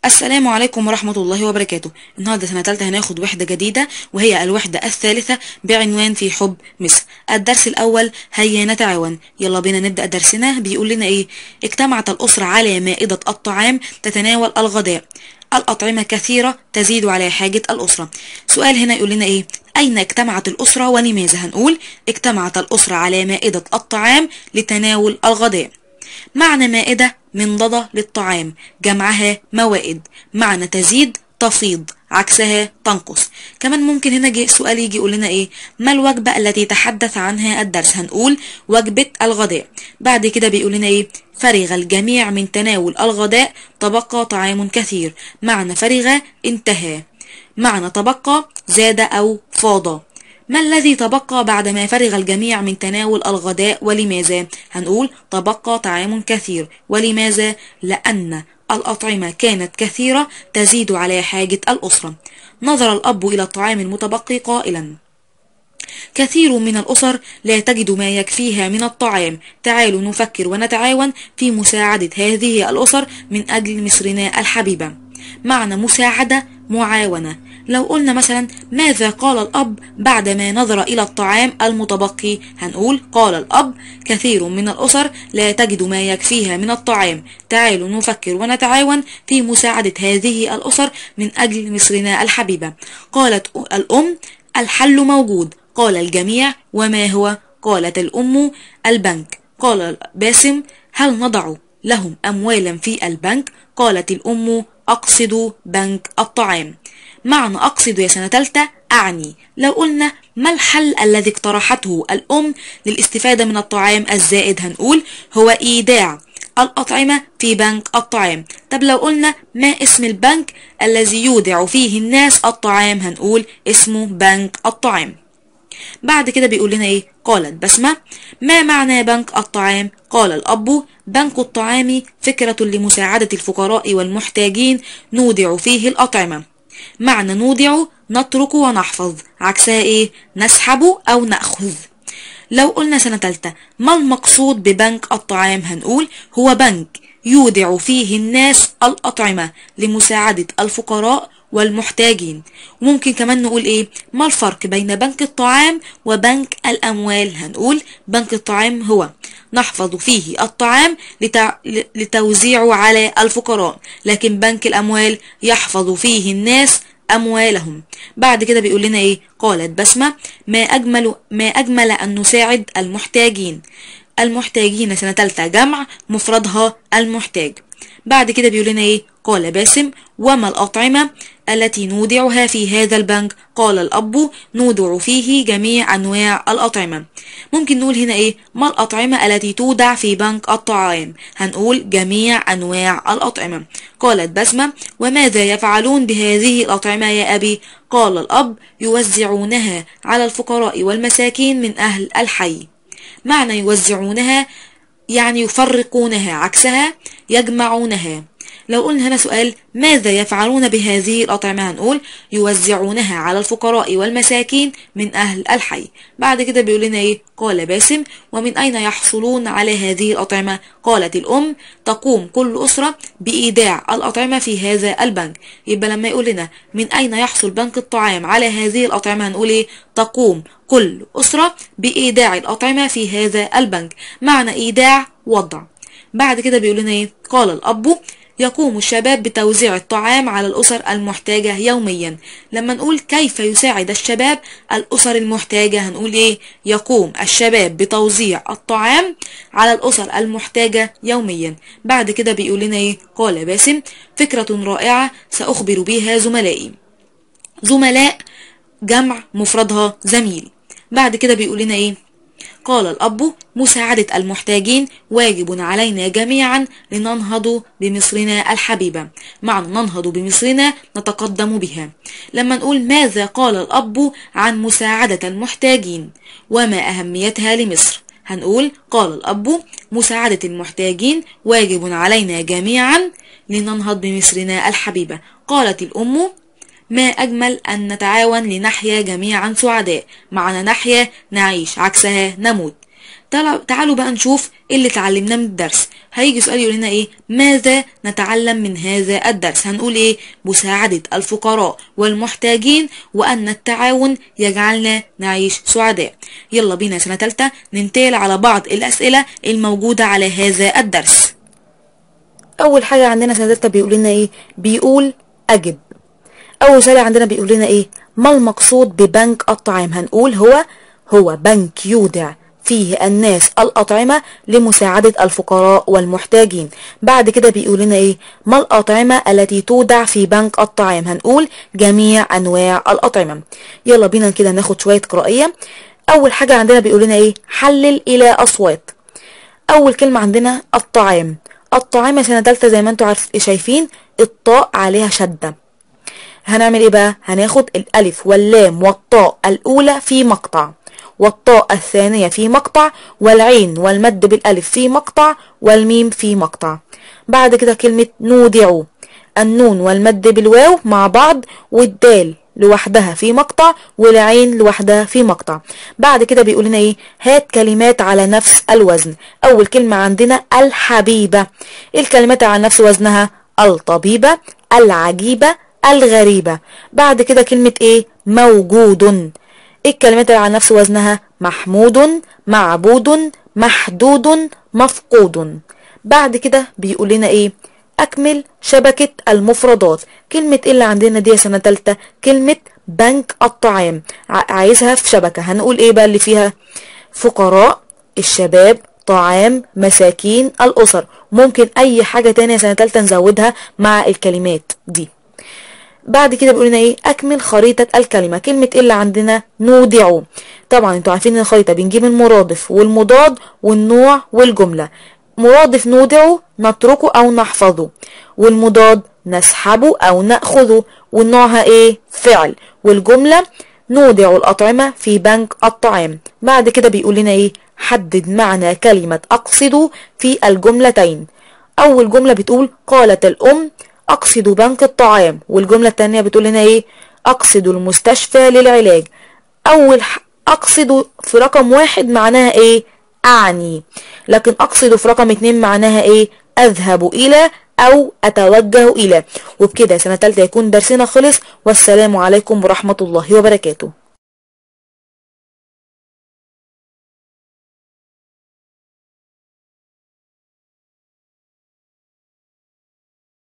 السلام عليكم ورحمة الله وبركاته النهاردة سنة تالتة هناخد وحدة جديدة وهي الوحدة الثالثة بعنوان في حب مصر الدرس الأول هيا نتعاون يلا بينا نبدأ درسنا بيقول لنا إيه اجتمعت الأسرة على مائدة الطعام تتناول الغداء الأطعمة كثيرة تزيد على حاجة الأسرة سؤال هنا يقول لنا إيه أين اجتمعت الأسرة ولماذا هنقول اجتمعت الأسرة على مائدة الطعام لتناول الغداء معنى مائدة منضدة للطعام جمعها موائد معنى تزيد تفيض عكسها تنقص كمان ممكن هنا جي سؤال يجي يقول لنا ايه ما الوجبة التي تحدث عنها الدرس هنقول وجبة الغداء بعد كده بيقول لنا ايه فرغ الجميع من تناول الغداء تبقى طعام كثير معنى فرغ انتهى معنى تبقى زاد او فاض ما الذي تبقى بعدما فرغ الجميع من تناول الغداء ولماذا؟ هنقول تبقى طعام كثير ولماذا؟ لأن الأطعمة كانت كثيرة تزيد على حاجة الأسرة نظر الأب إلى الطعام المتبقي قائلا كثير من الأسر لا تجد ما يكفيها من الطعام تعالوا نفكر ونتعاون في مساعدة هذه الأسر من أجل مصرنا الحبيبة معنى مساعدة معاونة لو قلنا مثلا ماذا قال الأب بعدما نظر إلى الطعام المتبقي هنقول قال الأب كثير من الأسر لا تجد ما يكفيها من الطعام تعالوا نفكر ونتعاون في مساعدة هذه الأسر من أجل مصرنا الحبيبة قالت الأم الحل موجود قال الجميع وما هو قالت الأم البنك قال باسم هل نضع لهم أموالا في البنك قالت الأم أقصد بنك الطعام معنى أقصد يا سنة تالتة أعني لو قلنا ما الحل الذي اقترحته الأم للاستفادة من الطعام الزائد هنقول هو إيداع الأطعمة في بنك الطعام طب لو قلنا ما اسم البنك الذي يودع فيه الناس الطعام هنقول اسمه بنك الطعام بعد كده بيقول لنا ايه قالت بسمة ما معنى بنك الطعام قال الأب بنك الطعام فكرة لمساعدة الفقراء والمحتاجين نودع فيه الأطعمة معنى نودع نترك ونحفظ عكسها ايه نسحب أو نأخذ لو قلنا سنة تالتة ما المقصود ببنك الطعام هنقول هو بنك يودع فيه الناس الأطعمة لمساعدة الفقراء والمحتاجين وممكن كمان نقول ايه ما الفرق بين بنك الطعام وبنك الاموال هنقول بنك الطعام هو نحفظ فيه الطعام لتع... لتوزيعه على الفقراء لكن بنك الاموال يحفظ فيه الناس أموالهم بعد كده بيقول لنا إيه قالت بسمة ما أجمل ما أجمل أن نساعد المحتاجين المحتاجين سنة تالتة جمع مفردها المحتاج بعد كده بيقول لنا ايه قال باسم وما الأطعمة التي نودعها في هذا البنك قال الأب نودع فيه جميع أنواع الأطعمة ممكن نقول هنا ايه ما الأطعمة التي تودع في بنك الطعام هنقول جميع أنواع الأطعمة قالت بسمة وماذا يفعلون بهذه الأطعمة يا أبي قال الأب يوزعونها على الفقراء والمساكين من أهل الحي معنى يوزعونها يعني يفرقونها عكسها يجمعونها لو قلنا هنا سؤال ماذا يفعلون بهذه الأطعمة هنقول يوزعونها على الفقراء والمساكين من أهل الحي بعد كده بيقول لنا إيه قال باسم ومن أين يحصلون على هذه الأطعمة قالت الأم تقوم كل أسرة بإيداع الأطعمة في هذا البنك يبقى لما يقول لنا من أين يحصل بنك الطعام على هذه الأطعمة هنقول إيه تقوم كل أسرة بإيداع الأطعمة في هذا البنك معنى إيداع وضع بعد كده بيقول لنا إيه قال الأب يقوم الشباب بتوزيع الطعام على الأسر المحتاجة يوميا لما نقول كيف يساعد الشباب الأسر المحتاجة هنقول إيه يقوم الشباب بتوزيع الطعام على الأسر المحتاجة يوميا بعد كده بيقول لنا إيه قال باسم فكرة رائعة سأخبر بها زملائي زملاء جمع مفردها زميل بعد كده بيقول لنا إيه قال الأب مساعدة المحتاجين واجب علينا جميعا لننهض بمصرنا الحبيبة معنى ننهض بمصرنا نتقدم بها لما نقول ماذا قال الأب عن مساعدة المحتاجين وما أهميتها لمصر هنقول قال الأب مساعدة المحتاجين واجب علينا جميعا لننهض بمصرنا الحبيبة قالت الأم ما أجمل أن نتعاون لنحيا جميعا سعداء معنا نحيا نعيش عكسها نموت تعالوا تعالوا بقى نشوف إيه اللي اتعلمناه من الدرس هيجي سؤال يقول لنا ايه ماذا نتعلم من هذا الدرس هنقول ايه مساعدة الفقراء والمحتاجين وأن التعاون يجعلنا نعيش سعداء يلا بينا سنة تالتة ننتقل على بعض الأسئلة الموجودة على هذا الدرس أول حاجة عندنا سنة تالتة بيقول لنا ايه بيقول أجب أول سؤال عندنا بيقول لنا ايه ما المقصود ببنك الطعام هنقول هو هو بنك يودع فيه الناس الأطعمة لمساعدة الفقراء والمحتاجين بعد كده بيقول لنا ايه ما الأطعمة التي تودع في بنك الطعام هنقول جميع أنواع الأطعمة يلا بينا كده ناخد شوية قرائية أول حاجة عندنا بيقول لنا ايه حلل إلى أصوات أول كلمة عندنا الطعام الطعام سنة تالتة زي ما انتوا عارف شايفين الطاء عليها شدة هنعمل ايه بقى هناخد الالف واللام والطاء الاولى في مقطع والطاء الثانية في مقطع والعين والمد بالالف في مقطع والميم في مقطع بعد كده كلمة نودع النون والمد بالواو مع بعض والدال لوحدها في مقطع والعين لوحدها في مقطع بعد كده بيقول لنا ايه هات كلمات على نفس الوزن اول كلمة عندنا الحبيبة الكلمات على نفس وزنها الطبيبة العجيبة الغريبة بعد كده كلمة ايه موجود الكلمات اللي على نفس وزنها محمود معبود محدود مفقود بعد كده بيقول لنا ايه اكمل شبكة المفردات كلمة ايه اللي عندنا دي سنة تالتة كلمة بنك الطعام عايزها في شبكة هنقول ايه بقى اللي فيها فقراء الشباب طعام مساكين الأسر ممكن أي حاجة تانية سنة تالتة نزودها مع الكلمات دي بعد كده بيقول لنا ايه اكمل خريطة الكلمة كلمة ايه اللي عندنا نودع طبعا انتوا عارفين ان الخريطة بنجيب المرادف والمضاد والنوع والجملة مرادف نودع نتركه او نحفظه والمضاد نسحبه او نأخذه والنوعها ايه فعل والجملة نودع الأطعمة في بنك الطعام بعد كده بيقول لنا ايه حدد معنى كلمة أقصد في الجملتين أول جملة بتقول قالت الأم أقصد بنك الطعام والجملة التانية بتقول لنا إيه أقصد المستشفى للعلاج أول أقصد في رقم واحد معناها إيه أعني لكن أقصد في رقم اتنين معناها إيه أذهب إلى أو أتوجه إلى وبكده سنة تالتة يكون درسنا خلص والسلام عليكم ورحمة الله وبركاته